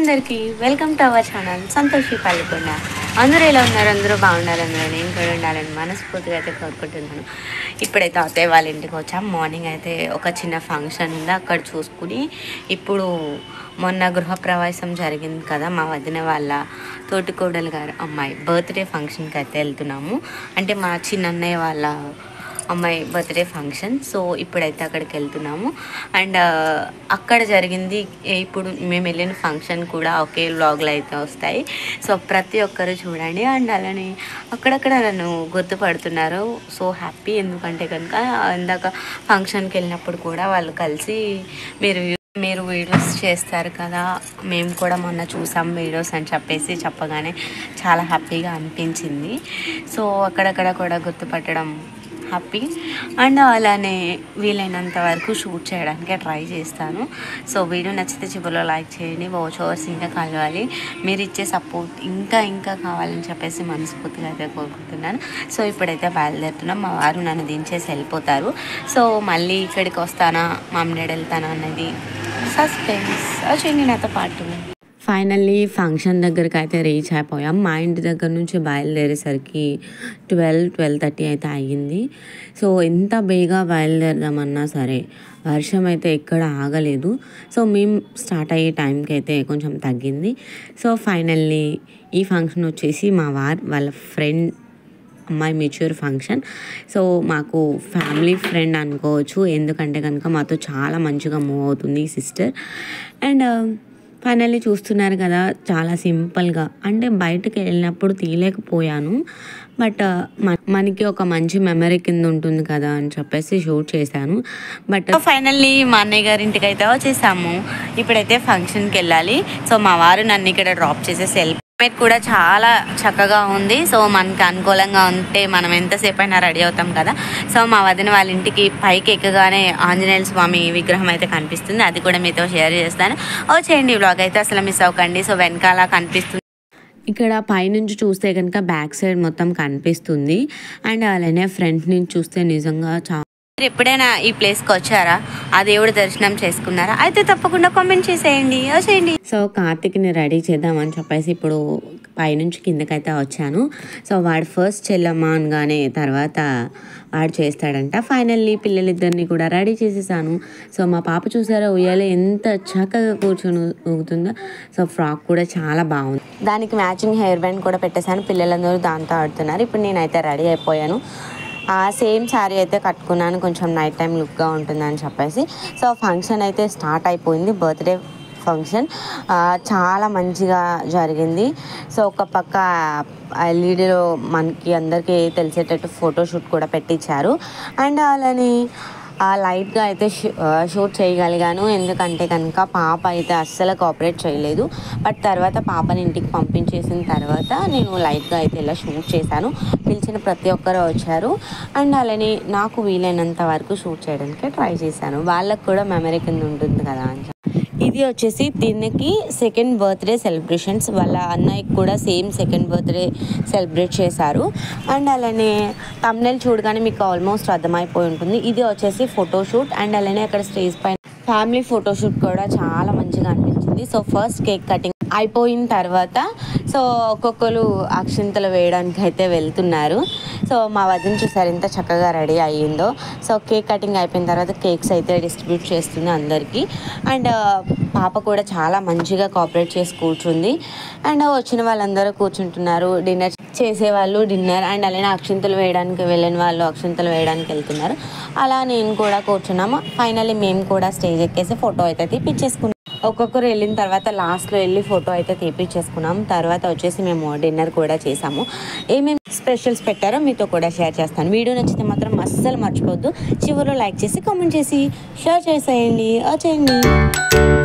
అందరికీ welcome to our channel Santoshi Pallikonda అందరూ ఎలా ఉన్నారు అందరూ బాగుండాలని నేను కూడా ఉండాలని మనస్ఫూర్తిగా అయితే కోరుకుంటున్నాను ఇప్పుడైతే అత్తయ్య వాళ్ళ ఇంటికి వచ్చాం మార్నింగ్ అయితే ఒక చిన్న ఫంక్షన్ ఉంది అక్కడ చూసుకుని ఇప్పుడు మొన్న గృహప్రవేశం జరిగింది కదా మా వదిన వాళ్ళ తోటికోడలు గారు అమ్మాయి బర్త్డే ఫంక్షన్కి అయితే వెళ్తున్నాము అంటే మా చిన్నన్నయ్య వాళ్ళ అమ్మాయి బర్త్డే ఫంక్షన్ సో ఇప్పుడైతే అక్కడికి వెళ్తున్నాము అండ్ అక్కడ జరిగింది ఏ- ఇప్పుడు మేము వెళ్ళిన ఫంక్షన్ కూడా ఒకే వ్లాగ్లో అయితే వస్తాయి సో ప్రతి ఒక్కరు చూడండి అండ్ అలానే అక్కడక్కడ నన్ను గుర్తుపడుతున్నారు సో హ్యాపీ ఎందుకంటే కనుక ఇందాక ఫంక్షన్కి వెళ్ళినప్పుడు కూడా వాళ్ళు కలిసి మీరు మీరు వీడియోస్ చేస్తారు కదా మేము కూడా మొన్న చూసాం వీడియోస్ అని చెప్పేసి చెప్పగానే చాలా హ్యాపీగా అనిపించింది సో అక్కడక్కడ కూడా గుర్తుపట్టడం హ్యాపీ అండ్ అలానే వీలైనంత వరకు షూట్ చేయడానికి ట్రై చేస్తాను సో వీడియో నచ్చితే చివరిలో లైక్ చేయండి వాచ్ అవర్స్ ఇంకా కలవాలి మీరు ఇచ్చే సపోర్ట్ ఇంకా ఇంకా కావాలని చెప్పేసి మనస్ఫూర్తిగా అయితే కోరుకుంటున్నాను సో ఇప్పుడైతే బయలుదేరుతున్నాం మా వారు నన్ను దించేసి వెళ్ళిపోతారు సో మళ్ళీ ఇక్కడికి వస్తానా మామిడి వెళ్తానా అన్నది సస్పెన్స్ వచ్చేయండి నాతో పాటు ఫైనల్లీ ఫంక్షన్ దగ్గరికి అయితే రీచ్ అయిపోయాం మా ఇంటి దగ్గర నుంచి బయలుదేరేసరికి ట్వెల్వ్ ట్వెల్వ్ థర్టీ అయితే అయ్యింది సో ఎంత బేగా బయలుదేరదామన్నా సరే వర్షం అయితే ఎక్కడ ఆగలేదు సో మేము స్టార్ట్ అయ్యే టైంకి అయితే కొంచెం తగ్గింది సో ఫైనల్లీ ఈ ఫంక్షన్ వచ్చేసి మా వార్ వాళ్ళ ఫ్రెండ్ అమ్మాయి మెచ్యూర్ ఫంక్షన్ సో మాకు ఫ్యామిలీ ఫ్రెండ్ అనుకోవచ్చు ఎందుకంటే కనుక మాతో చాలా మంచిగా మూవ్ అవుతుంది ఈ సిస్టర్ అండ్ ఫైనల్లీ చూస్తున్నారు కదా చాలా సింపుల్గా అంటే బయటకు వెళ్ళినప్పుడు తీయలేకపోయాను బట్ మనకి ఒక మంచి మెమరీ కింద ఉంటుంది కదా అని చెప్పేసి షూట్ చేశాను బట్ ఫైనల్లీ మా అన్నయ్య గారి ఇంటికి అయితే వచ్చేసాము ఇప్పుడైతే ఫంక్షన్కి వెళ్ళాలి సో మా వారు నన్ను ఇక్కడ డ్రాప్ చేసేసి వెళ్ళి క్లైమేట్ కూడా చాలా చక్కగా ఉంది సో మనకి అనుకూలంగా ఉంటే మనం ఎంతసేపు అయినా రెడీ అవుతాం కదా సో మా వదిన వాళ్ళ ఇంటికి పైకి ఎక్కగానే ఆంజనేయ స్వామి విగ్రహం అయితే కనిపిస్తుంది అది కూడా మీతో షేర్ చేస్తాను ఓ చేయండి వ్లాగ్ అయితే అసలు మిస్ అవ్వకండి సో వెనకాల కనిపిస్తుంది ఇక్కడ పైనుంచి చూస్తే కనుక బ్యాక్ సైడ్ మొత్తం కనిపిస్తుంది అండ్ అలానే ఫ్రంట్ నుంచి చూస్తే నిజంగా చాలా మీరు ఎప్పుడైనా ఈ ప్లేస్కి వచ్చారా ఆ దేవుడి దర్శనం చేసుకున్నారా అయితే తప్పకుండా కామెంట్ చేసేయండి చేయండి సో కార్తిక్ని రెడీ చేద్దామని చెప్పేసి ఇప్పుడు పైనుంచి కిందకైతే వచ్చాను సో వాడు ఫస్ట్ చెల్లమ్మ అనగానే తర్వాత వాడు చేస్తాడంట ఫైనల్లీ పిల్లలిద్దరిని కూడా రెడీ చేసేసాను సో మా పాప చూసారా ఉయ్యాలి ఎంత చక్కగా కూర్చొని ఊగుతుందో సో ఫ్రాక్ కూడా చాలా బాగుంది దానికి మ్యాచింగ్ హెయిర్ బ్యాండ్ కూడా పెట్టేశాను పిల్లలందరూ దాంతో ఆడుతున్నారు ఇప్పుడు నేనైతే రెడీ అయిపోయాను ఆ సేమ్ శారీ అయితే కట్టుకున్నాను కొంచెం నైట్ టైం లుక్గా ఉంటుందని చెప్పేసి సో ఫంక్షన్ అయితే స్టార్ట్ అయిపోయింది బర్త్డే ఫంక్షన్ ఆ, చాలా మంచిగా జరిగింది సో ఒక పక్క ఎల్ఈడిలో మనకి అందరికీ తెలిసేటట్టు ఫోటోషూట్ కూడా పెట్టించారు అండ్ అలానే ఆ లైట్గా అయితే షూ- ఆ, షూట్ చేయగలిగాను ఎందుకంటే కనుక పాప అయితే అస్సలు కోఆపరేట్ చేయలేదు బట్ తర్వాత పాపని ఇంటికి పంపించేసిన తర్వాత నేను లైట్గా అయితే ఇలా షూట్ చేశాను పిలిచిన ప్రతి ఒక్కరు వచ్చారు అండ్ అలానే నాకు వీలైనంత వరకు షూట్ చేయడానికి ట్రై చేశాను వాళ్ళకు కూడా మెమరీ కింద ఉంటుంది కదా అని చెప్పి. ఇది వచ్చేసి దీనికి సెకండ్ బర్త్డే సెలబ్రేషన్స్ వాళ్ళ అన్నయ్యకి కూడా సేమ్ సెకండ్ బర్త్డే సెలబ్రేట్ చేశారు అండ్ అలానే తమ్నెల్ చూడగానే మీకు ఆల్మోస్ట్ అర్థమైపోయి ఉంటుంది ఇది వచ్చేసి ఫోటోషూట్ అండ్ అలానే అక్కడ స్టేజ్ పైన ఫ్యామిలీ ఫోటోషూట్ కూడా చాలా మంచిగా అనిపించింది సో ఫస్ట్ కేక్ కటింగ్ అయిపోయిన తర్వాత సో ఒక్కొక్కరు అక్షింతలు వేయడానికి అయితే వెళ్తున్నారు సో మా వదిన చూసారు ఎంత చక్కగా రెడీ అయ్యిందో సో కేక్ కటింగ్ అయిపోయిన తర్వాత కేక్స్ అయితే డిస్ట్రిబ్యూట్ చేస్తుంది అందరికీ అండ్ పాప కూడా చాలా మంచిగా కోఆపరేట్ చేసి కూర్చుంది అండ్ వచ్చిన వాళ్ళందరూ కూర్చుంటున్నారు డిన్నర్ చేసేవాళ్ళు డిన్నర్ అండ్ అలానే అక్షింతలు వేయడానికి వెళ్ళిన వాళ్ళు అక్షింతలు వేయడానికి వెళ్తున్నారు అలా నేను కూడా కూర్చున్నాము ఫైనల్లీ మేము కూడా స్టేజ్ ఎక్కేసి ఫోటో అయితే తీపిచ్చేసుకున్నాం ఒక్కొక్కరు వెళ్ళిన తర్వాత లాస్ట్లో వెళ్ళి ఫోటో అయితే తీపిచ్చేసుకున్నాం తర్వాత వచ్చేసి మేము డిన్నర్ కూడా చేసాము ఏమేమి స్పెషల్స్ పెట్టారో మీతో కూడా షేర్ చేస్తాను వీడియో నచ్చితే మాత్రం అస్సలు మర్చిపోవద్దు చివరిలో లైక్ చేసి కామెంట్ చేసి షేర్ చేసేయండి వచ్చేయండి